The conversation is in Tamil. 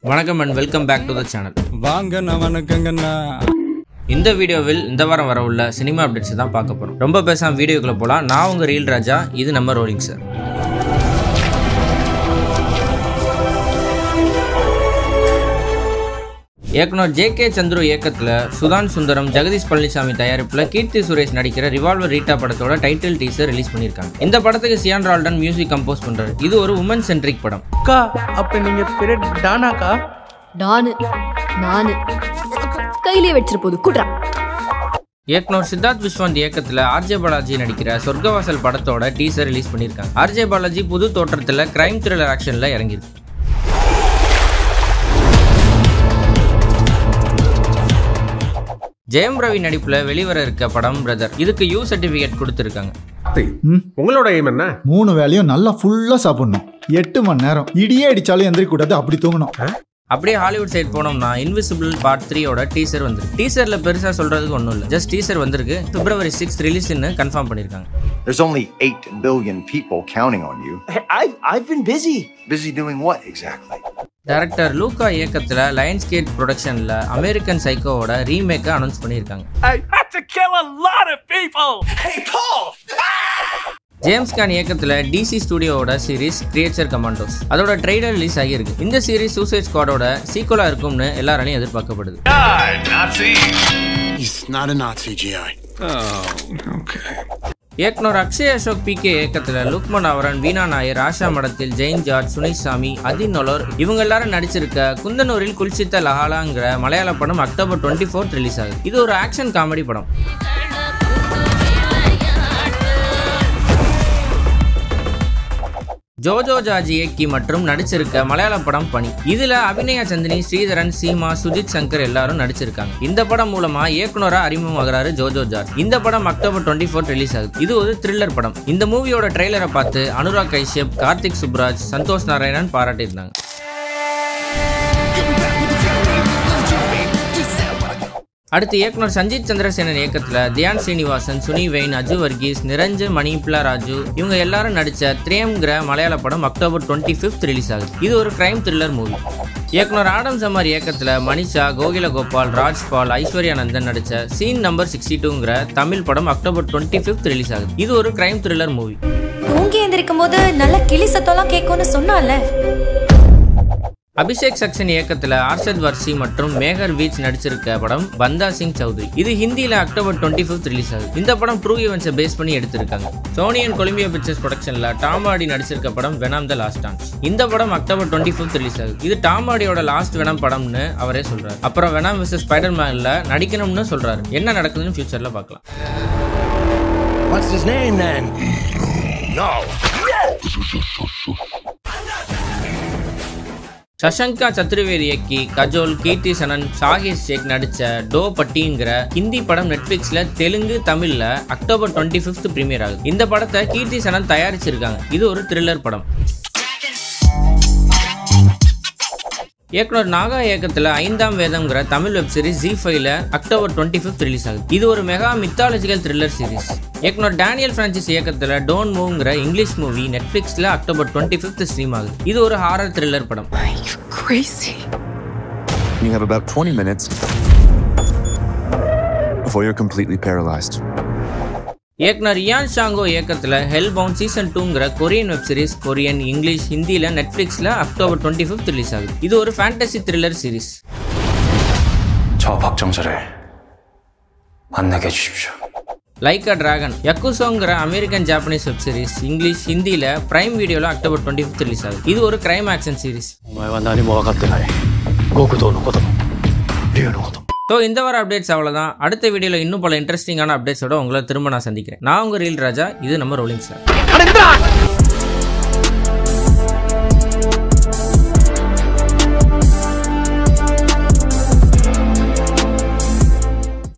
வணக்கம் and welcome back to the channel வாங்கண்ணா வணக்கங்கண்ணா இந்த வீடியோவில் இந்த வாரம் வர உள்ள சினிமா அப்டேட்ஸ் தான் பார்க்க போகிறோம் ரொம்ப பேசாம வீடியோக்குள்ள போகலாம் நான் உங்கள் ரீல் ராஜா இது நம்ம ரோலிங் சார் இயக்குனர் ஜே கே சந்துரு இயக்கத்தில் சுதான் சுந்தரம் ஜெகதீஷ் பழனிசாமி தயாரிப்பில் கீர்த்தி சுரேஷ் நடிக்கிற ரிவால்வர் ரீட்டா படத்தோட டைட்டில் டீசர் ரிலீஸ் பண்ணியிருக்காங்க இந்த படத்துக்கு சியான் ரால்டன் மியூசிக் கம்போஸ் பண்றாரு இது ஒரு உமன் சென்ட்ரிக் படம் அக்கா அப்ப நீங்க ஸ்பிரிட் டானாக்கா நானு நானு கையிலே வச்சிரு போது குட்ரா இயக்குனர் சித்தார்த் விஸ்வந்த் இயக்கத்தில் ஆர்ஜே பாலாஜி நடிக்கிற சொர்க்கவாசல் படத்தோட டீசர் ரிலீஸ் பண்ணியிருக்காங்க ஆர்ஜே பாலாஜி புது தோற்றத்தில் கிரைம் த்ரில்லர் ஆக்ஷனில் இறங்கியிருக்கு ஜெயம் ரவி நடிப்புல வெளிவர இருக்க படம் பிரதர் இதுக்கு யூ சர்டிபிகேட் கொடுத்துருக்காங்க உங்களோட எய்ம் என்ன மூணு வேளையும் நல்லா ஃபுல்லா சாப்பிடணும் எட்டு மணி நேரம் இடியே அடிச்சாலும் எந்திரிக்க கூடாது அப்படி தூங்கணும் அப்படியே ஹாலிவுட் சைடு போனோம்னா இன்விசிபிள் பார்ட் த்ரீயோட டீசர் வந்திருக்கு டீசர்ல பெருசா சொல்றதுக்கு ஒன்றும் இல்லை ஜஸ்ட் டீசர் வந்திருக்கு பிப்ரவரி சிக்ஸ் ரிலீஸ்னு கன்ஃபார்ம் பண்ணியிருக்காங்க There's only 8 billion people counting on you. I've I've been busy. Busy doing what exactly? Director Luca இயக்கத்தில் லயன்ஸ் கேட் ப்ரொடக்ஷனில் அமெரிக்கன் சைக்கோவோட ரீமேக்கை அனௌன்ஸ் பண்ணியிருக்காங்க I had to kill a lot of people. Hey Paul. James Gunn இயக்கத்தில் டிசி ஸ்டுடியோவோட சீரிஸ் கிரியேச்சர் கமாண்டோஸ் அதோட ட்ரெய்லர் ரிலீஸ் ஆகியிருக்கு இந்த சீரிஸ் சூசைட் ஸ்குவாடோட சீக்குவலாக இருக்கும்னு எல்லாராலையும் எதிர்பார்க்கப்படுது He's not a Nazi, GI. இயக்குனர் அக்ஷய் அசோக் பி கே இயக்கத்தில் லுக்மன் அவரன் வீணா நாயர் ஆஷா மடத்தில் ஜெயின் ஜார்ஜ் சுனிஷ் சாமி அதின் நொலோர் இவங்க எல்லாரும் நடிச்சிருக்க குந்தனூரில் குல்சித்த லஹாலாங்கிற மலையாள படம் அக்டோபர் டுவெண்ட்டி ஃபோர்த் ரிலீஸ் ஆகுது இது ஒரு ஆக்ஷன் காமெடி படம் ஜோஜோ ஜாஜி இயக்கி மற்றும் நடிச்சிருக்க மலையாள படம் பணி இதுல அபிநயா சந்தினி ஸ்ரீதரன் சீமா சுஜித் சங்கர் எல்லாரும் நடிச்சிருக்காங்க இந்த படம் மூலமா இயக்குனரா அறிமுகமாகிறாரு ஜோஜோ ஜார்ஜ் இந்த படம் அக்டோபர் டுவெண்ட்டி ஃபோர் ரிலீஸ் ஆகுது இது ஒரு த்ரில்லர் படம் இந்த மூவியோட ட்ரெய்லரை பார்த்து அனுராக் கைஷ்யப் கார்த்திக் சுப்ராஜ் சந்தோஷ் நாராயணன் பாராட்டியிருந்தாங்க அடுத்து இயக்குனர் சஞ்சீத் சந்திரசேனன் இயக்கத்தில் தியான் ஸ்ரீனிவாசன் சுனி வெயின் அஜு வர்கீஸ் நிரஞ்சன் மணிப்லா ராஜு இவங்க எல்லாரும் நடித்த த்ரேம்ங்கிற மலையாள படம் அக்டோபர் டுவெண்ட்டி ஃபிஃப்த் ரிலீஸ் ஆகுது இது ஒரு கிரைம் த்ரில்லர் மூவி இயக்குனர் ஆடம் சமார் இயக்கத்தில் மனிஷா கோகில கோபால் ராஜ்பால் ஐஸ்வர்யானந்தன் நடித்த சீன் நம்பர் சிக்ஸ்டி டூங்கிற தமிழ் படம் அக்டோபர் டுவெண்ட்டி ஃபிஃப்த் ரிலீஸ் ஆகுது இது ஒரு கிரைம் த்ரில்லர் மூவி தூங்கி எந்திரிக்கும் போது நல்ல கிளி சத்தம்லாம் கேட்கும்னு சொன்னால அபிஷேக் சக்சன் இயக்கத்தில் ஆர்ஷத் வர்சி மற்றும் மேகர் வீச் நடிச்சிருக்க படம் பந்தா சிங் சௌத்ரி இது ஹிந்தியில் அக்டோபர் டுவெண்ட்டி ஃபிஃப்த் ரிலீஸ் ஆகுது இந்த படம் ட்ரூ ஈவெண்ட்ஸை பேஸ் பண்ணி எடுத்திருக்காங்க சோனி அண்ட் கொலம்பியா பிக்சர்ஸ் ப்ரொடக்ஷனில் டாம் ஆடி நடிச்சிருக்க படம் வெனாம் த லாஸ்ட் டான்ஸ் இந்த படம் அக்டோபர் டுவெண்ட்டி ஃபிஃப்த் ரிலீஸ் ஆகுது இது டாம் ஆடியோட லாஸ்ட் வெனம் படம்னு அவரே சொல்றாரு அப்புறம் வெனாம் விசஸ் ஸ்பைடர் மேனில் நடிக்கணும்னு சொல்றாரு என்ன நடக்குதுன்னு ஃபியூச்சரில் பார்க்கலாம் What's his name then? சஷங்கா சத்ருவேதி இயக்கி கஜோல் கீர்த்தி சனன் சாகிர் ஷேக் நடிச்ச டோ பட்டிங்கிற ஹிந்தி படம் நெட்ஃபிளிக்ஸ்ல தெலுங்கு தமிழ்ல அக்டோபர் டுவெண்ட்டி ஃபிஃப்த் பிரீமியர் ஆகுது இந்த படத்தை கீர்த்தி சனன் தயாரிச்சிருக்காங்க இது ஒரு த்ரில்லர் படம் இயக்குனர் நாகா இயக்கத்தில் ஐந்தாம் வேதம்ங்கிற தமிழ் வெப் சீரிஸ் ஜி ஃபைவ்ல அக்டோபர் டுவெண்ட்டி ஃபிஃப்த் ரிலீஸ் ஆகுது இது ஒரு மெகா மித்தாலஜிக்கல் த்ரில்லர் சீரிஸ் இயக்குனர் டேனியல் பிரான்சிஸ் இயக்கத்தில் டோன் மூவ்ங்கிற இங்கிலீஷ் மூவி நெட்ஃபிளிக்ஸில் அக்டோபர் டுவெண்ட்டி ஃபிஃப்த் ஸ்ட்ரீம் ஆகுது இது ஒரு ஹாரர் த்ரில்லர் படம் crazy You have about 20 minutes before you're completely paralyzed. இயக்குனர் இயான் ஷாங்கோ இயக்கத்தில் ஹெல் பவுண்ட் சீசன் டூங்கிற Korean web series Korean English ஹிந்தியில் நெட்ஃப்ளிக்ஸில் அக்டோபர் டுவெண்ட்டி ஃபிஃப்த் ரிலீஸ் ஆகுது இது ஒரு fantasy thriller series 저 박정철을 만나게 해주십시오. Like a dragon யக்குசோங்கிற American Japanese web series English ஹிந்தியில் பிரைம் வீடியோவில் அக்டோபர் டுவெண்ட்டி ஃபிஃப்த் ரிலீஸ் ஆகுது இது ஒரு கிரைம் ஆக்ஷன் சீரிஸ் お前は何も分かってない。極道のことも、竜のことも。 ஸோ இந்த வார அப்டேட்ஸ் அவ்வளோதான் அடுத்த வீடியோவில் இன்னும் பல இன்ட்ரெஸ்டிங்கான அப்டேட்ஸோட உங்களை திரும்ப நான் சந்திக்கிறேன் நான் உங்கள் ரீல் ராஜா இது நம்ம ரோலிங் சார்